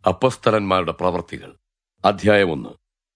അപ്പസ്തലന്മാരുടെ പ്രവർത്തികൾ അധ്യായം ഒന്ന്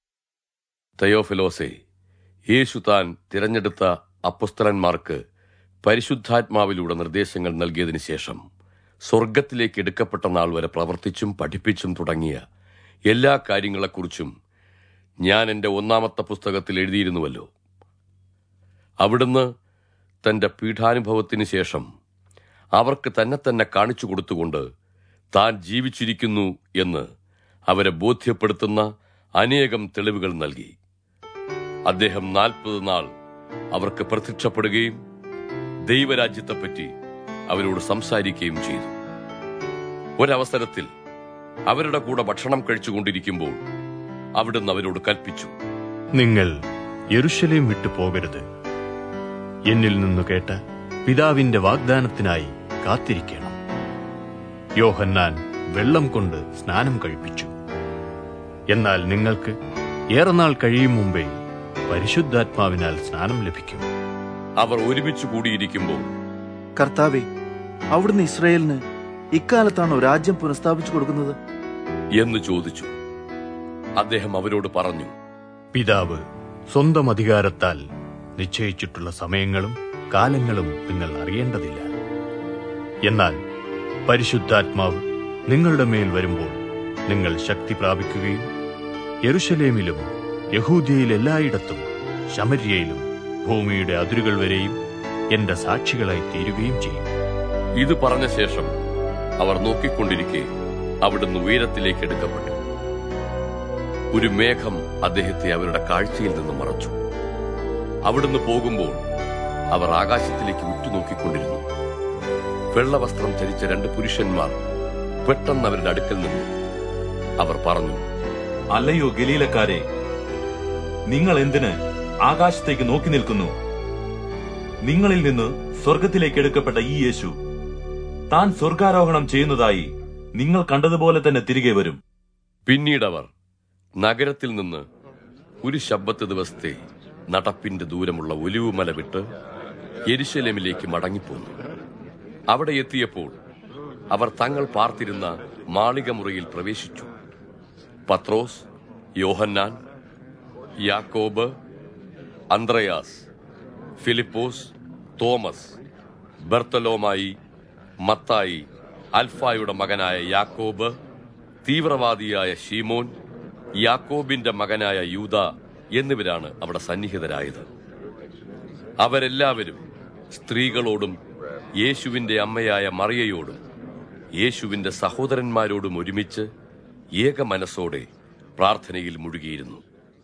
തയോഫിലോസെ യേശു താൻ തിരഞ്ഞെടുത്ത അപ്പസ്തലന്മാർക്ക് പരിശുദ്ധാത്മാവിലൂടെ നിർദ്ദേശങ്ങൾ നൽകിയതിനു ശേഷം സ്വർഗത്തിലേക്ക് എടുക്കപ്പെട്ട നാൾ വരെ പ്രവർത്തിച്ചും പഠിപ്പിച്ചും തുടങ്ങിയ എല്ലാ കാര്യങ്ങളെക്കുറിച്ചും ഞാൻ എൻ്റെ ഒന്നാമത്തെ പുസ്തകത്തിൽ എഴുതിയിരുന്നുവല്ലോ അവിടുന്ന് തന്റെ പീഠാനുഭവത്തിന് ശേഷം അവർക്ക് തന്നെ തന്നെ കാണിച്ചു കൊടുത്തുകൊണ്ട് താൻ ജീവിച്ചിരിക്കുന്നു എന്ന് അവരെ ബോധ്യപ്പെടുത്തുന്ന അനേകം തെളിവുകൾ നൽകി അദ്ദേഹം നാൽപ്പത് നാൾ അവർക്ക് പ്രത്യക്ഷപ്പെടുകയും ദൈവരാജ്യത്തെപ്പറ്റി അവരോട് സംസാരിക്കുകയും ചെയ്തു ഒരവസരത്തിൽ അവരുടെ കൂടെ ഭക്ഷണം കഴിച്ചുകൊണ്ടിരിക്കുമ്പോൾ അവിടുന്ന് അവരോട് കൽപ്പിച്ചു നിങ്ങൾ യെരുശലേം വിട്ടു പോകരുത് എന്നിൽ നിന്നു കേട്ട പിതാവിന്റെ വാഗ്ദാനത്തിനായി കാത്തിരിക്കണം യോഹന്നാൻ വെള്ളം കൊണ്ട് സ്നാനം കഴിപ്പിച്ചു എന്നാൽ നിങ്ങൾക്ക് ഏറെ നാൾ കഴിയും മുമ്പേ പരിശുദ്ധാത്മാവിനാൽ സ്നാനം ലഭിക്കും അവർ ഒരുമിച്ച് കൂടിയിരിക്കുമ്പോൾ കർത്താവെ അവിടുന്ന് ഇസ്രയേലിന് ഇക്കാലത്താണോ രാജ്യം പുനഃസ്ഥാപിച്ചു കൊടുക്കുന്നത് എന്ന് ചോദിച്ചു അദ്ദേഹം അവരോട് പറഞ്ഞു പിതാവ് സ്വന്തം അധികാരത്താൽ നിശ്ചയിച്ചിട്ടുള്ള സമയങ്ങളും കാലങ്ങളും നിങ്ങൾ അറിയേണ്ടതില്ല എന്നാൽ പരിശുദ്ധാത്മാവ് നിങ്ങളുടെ മേൽ വരുമ്പോൾ നിങ്ങൾ ശക്തി പ്രാപിക്കുകയും യെരുശലേമിലും യഹൂദിയയിൽ എല്ലായിടത്തും ശമര്യയിലും ഭൂമിയുടെ അതിരുകൾ വരെയും എന്റെ സാക്ഷികളായി തീരുകയും ചെയ്യും ഇത് പറഞ്ഞ ശേഷം അവർ നോക്കിക്കൊണ്ടിരിക്കെ അവിടുന്ന് ഉയരത്തിലേക്ക് എടുക്കപ്പെട്ടു ഒരു മേഘം അദ്ദേഹത്തെ അവരുടെ കാഴ്ചയിൽ നിന്ന് മറച്ചു അവിടുന്ന് പോകുമ്പോൾ അവർ ആകാശത്തിലേക്ക് ഉറ്റുനോക്കിക്കൊണ്ടിരുന്നു വെള്ളവസ്ത്രം ധരിച്ച രണ്ട് പുരുഷന്മാർ പെട്ടെന്ന് അവരുടെ അടുക്കൽ നിന്നു അവർ പറഞ്ഞു അല്ലയോ ഗലീലക്കാരെ നിങ്ങൾ എന്തിന് ആകാശത്തേക്ക് നോക്കി നിൽക്കുന്നു നിങ്ങളിൽ നിന്ന് സ്വർഗത്തിലേക്ക് എടുക്കപ്പെട്ട ഈ യേശു താൻ സ്വർഗാരോഹണം ചെയ്യുന്നതായി നിങ്ങൾ കണ്ടതുപോലെ തന്നെ തിരികെ വരും പിന്നീടവർ നഗരത്തിൽ നിന്ന് ഒരു ശബ്ബത്ത് ദിവസത്തെ നടപ്പിന്റെ ദൂരമുള്ള ഒലിവുമല വിട്ട് യെരുശലേമിലേക്ക് മടങ്ങിപ്പോന്നു അവിടെ എത്തിയപ്പോൾ അവർ തങ്ങൾ പാർത്തിരുന്ന മാളിക മുറിയിൽ പ്രവേശിച്ചു പത്രോസ് യോഹന്നാൻ യാക്കോബ് അന്ത്രയാസ് ഫിലിപ്പോസ് തോമസ് ബർത്തലോമായി മത്തായി അൽഫായുടെ മകനായ യാക്കോബ് തീവ്രവാദിയായ ഷീമോൻ യാക്കോബിന്റെ മകനായ യൂത എന്നിവരാണ് അവിടെ സന്നിഹിതരായത് അവരെല്ലാവരും സ്ത്രീകളോടും യേശുവിന്റെ അമ്മയായ മറിയയോടും യേശുവിന്റെ സഹോദരന്മാരോടും ഒരുമിച്ച് ഏക മനസ്സോടെ പ്രാർത്ഥനയിൽ മുഴുകിയിരുന്നു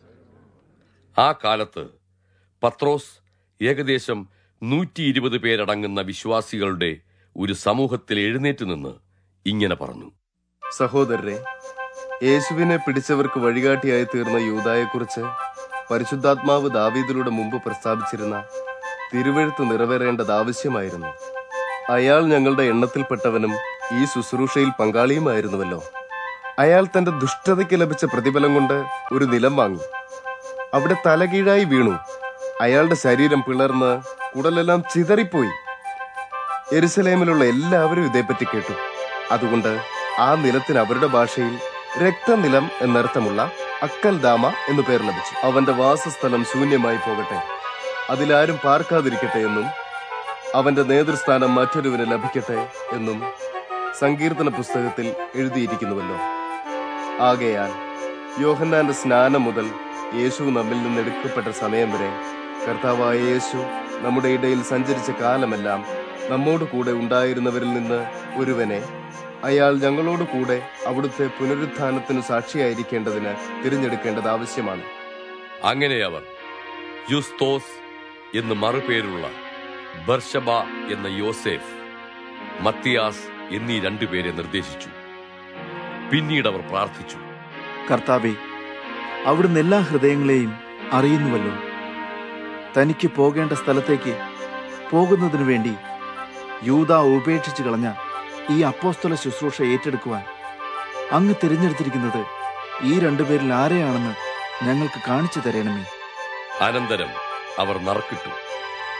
ആ കാലത്ത് പത്രോസ് ഏകദേശം നൂറ്റി ഇരുപത് പേരടങ്ങുന്ന വിശ്വാസികളുടെ ഒരു സമൂഹത്തിൽ എഴുന്നേറ്റ് നിന്ന് ഇങ്ങനെ പറഞ്ഞു സഹോദരരെ യേശുവിനെ പിടിച്ചവർക്ക് വഴികാട്ടിയായി തീർന്ന യൂതായെക്കുറിച്ച് പരിശുദ്ധാത്മാവ് ദാവീദിലൂടെ മുമ്പ് പ്രസ്താവിച്ചിരുന്ന തിരുവഴുത്ത് നിറവേറേണ്ടത് ആവശ്യമായിരുന്നു അയാൾ ഞങ്ങളുടെ എണ്ണത്തിൽപ്പെട്ടവനും ഈ ശുശ്രൂഷയിൽ പങ്കാളിയുമായിരുന്നുവല്ലോ അയാൾ തന്റെ ദുഷ്ടതയ്ക്ക് ലഭിച്ച പ്രതിഫലം കൊണ്ട് ഒരു നിലം വാങ്ങി അവിടെ തലകീഴായി വീണു അയാളുടെ ശരീരം പിളർന്ന് കുടലെല്ലാം ചിതറിപ്പോയി എരുസലേമിലുള്ള എല്ലാവരും ഇതേപ്പറ്റി കേട്ടു അതുകൊണ്ട് ആ നിലത്തിന് അവരുടെ ഭാഷയിൽ രക്തനിലം എന്നർത്ഥമുള്ള അക്കൽ ദാമ എന്നു പേർ ലഭിച്ചു അവന്റെ വാസസ്ഥലം ശൂന്യമായി പോകട്ടെ അതിലാരും പാർക്കാതിരിക്കട്ടെ എന്നും അവന്റെ നേതൃസ്ഥാനം മറ്റൊരുവിന് ലഭിക്കട്ടെ എന്നും സങ്കീർത്തന പുസ്തകത്തിൽ എഴുതിയിരിക്കുന്നുവല്ലോ ആകയാൽ യോഹന്നാന്റെ സ്നാനം മുതൽ യേശു നമ്മിൽ നിന്ന് എടുക്കപ്പെട്ട സമയം വരെ കർത്താവായ യേശു നമ്മുടെ ഇടയിൽ സഞ്ചരിച്ച കാലമെല്ലാം നമ്മോട് കൂടെ ഉണ്ടായിരുന്നവരിൽ നിന്ന് ഒരുവനെ അയാൾ ഞങ്ങളോട് കൂടെ അവിടുത്തെ പുനരുത്ഥാനത്തിനു സാക്ഷിയായിരിക്കേണ്ടതിന് തിരഞ്ഞെടുക്കേണ്ടത് ആവശ്യമാണ് അങ്ങനെ അവർ യുസ്തോസ് എന്ന് മറുപേരുള്ള ബർഷബ എന്ന യോസേഫ് മത്തിയാസ് എന്നീ രണ്ടുപേരെ നിർദ്ദേശിച്ചു പിന്നീട് അവർ പ്രാർത്ഥിച്ചു കർത്താവെ അവിടുന്ന് എല്ലാ ഹൃദയങ്ങളെയും അറിയുന്നുവല്ലോ തനിക്ക് പോകേണ്ട സ്ഥലത്തേക്ക് പോകുന്നതിനു വേണ്ടി യൂത ഉപേക്ഷിച്ചു കളഞ്ഞ ഈ അപ്പോസ്തല ശുശ്രൂഷ ഏറ്റെടുക്കുവാൻ അങ്ങ് തിരഞ്ഞെടുത്തിരിക്കുന്നത് ഈ രണ്ടുപേരിൽ ആരെയാണെന്ന് ഞങ്ങൾക്ക് കാണിച്ചു തരണമേ അനന്തരം അവർ നറുക്കിട്ടു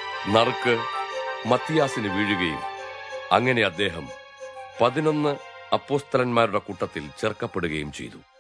നറുക്ക് മത്തിയാസിന് വീഴുകയും അങ്ങനെ അദ്ദേഹം പതിനൊന്ന് അപ്പോസ്തലന്മാരുടെ കൂട്ടത്തിൽ ചേർക്കപ്പെടുകയും ചെയ്തു